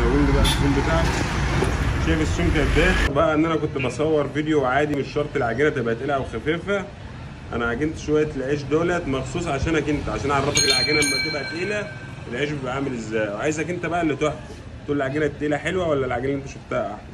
زود لي بقى الزوم بتاعك شايف السمك قد ايه بقى ان انا كنت بصور فيديو عادي مش شرط العجينه تبقى تقيله او خفيفه انا عجنت شويه العيش دولت مخصوص عشانك انت عشان اعرفك العجينه لما تبقى تقيله العيش بيبقى عامل ازاي وعايزك انت بقى اللي تحكم تقول العجينه التقيله حلوه ولا العجينه اللي انت شفتها احلى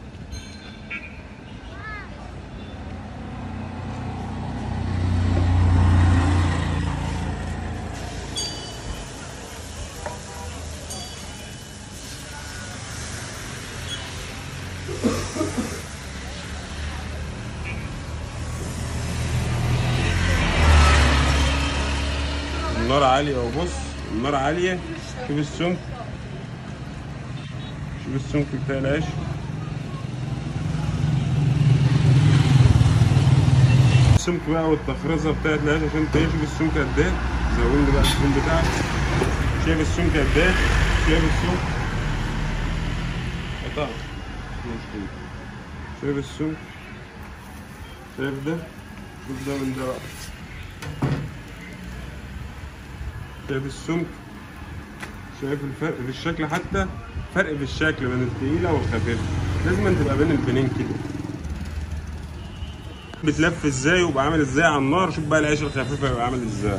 النار عالية وبص النار عالية شوف السمك شوف السمك بتاع العيش السمك بقى والتخريصة بتاعت العيش عشان تعيش شوف السمك قد ايه زود لي بقى السمك بتاعك شايف السمك قد ايه شايف السمك قطع مش شايف السمك شايف ده شوف ده من ده بقى شايف السمك شايف الفرق في الشكل حتى فرق في الشكل بين التقيلة والخفيفة لازم تبقى بين البنين كده بتلف ازاي ويبقى عامل ازاي على النار شوف بقى العيش الخفيفة يبقى عامل ازاي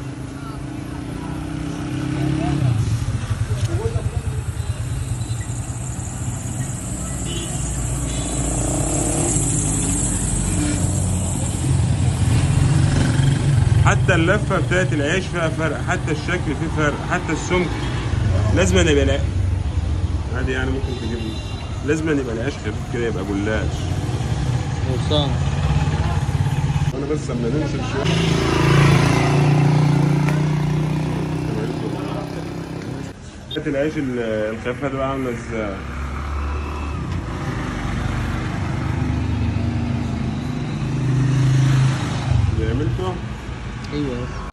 حتى اللفه بتاعت العيش فيها فرق حتى الشكل فيه فرق حتى السمك لازم يبقى لا عادي يعني ممكن تجيب لازم يبقى العيش خفيف كده يبقى جلاش وصام انا بس اما ننزل شويه بتاعت العيش ال- الخفيفه دي بقى عامله ازاي اللي عملته ايوه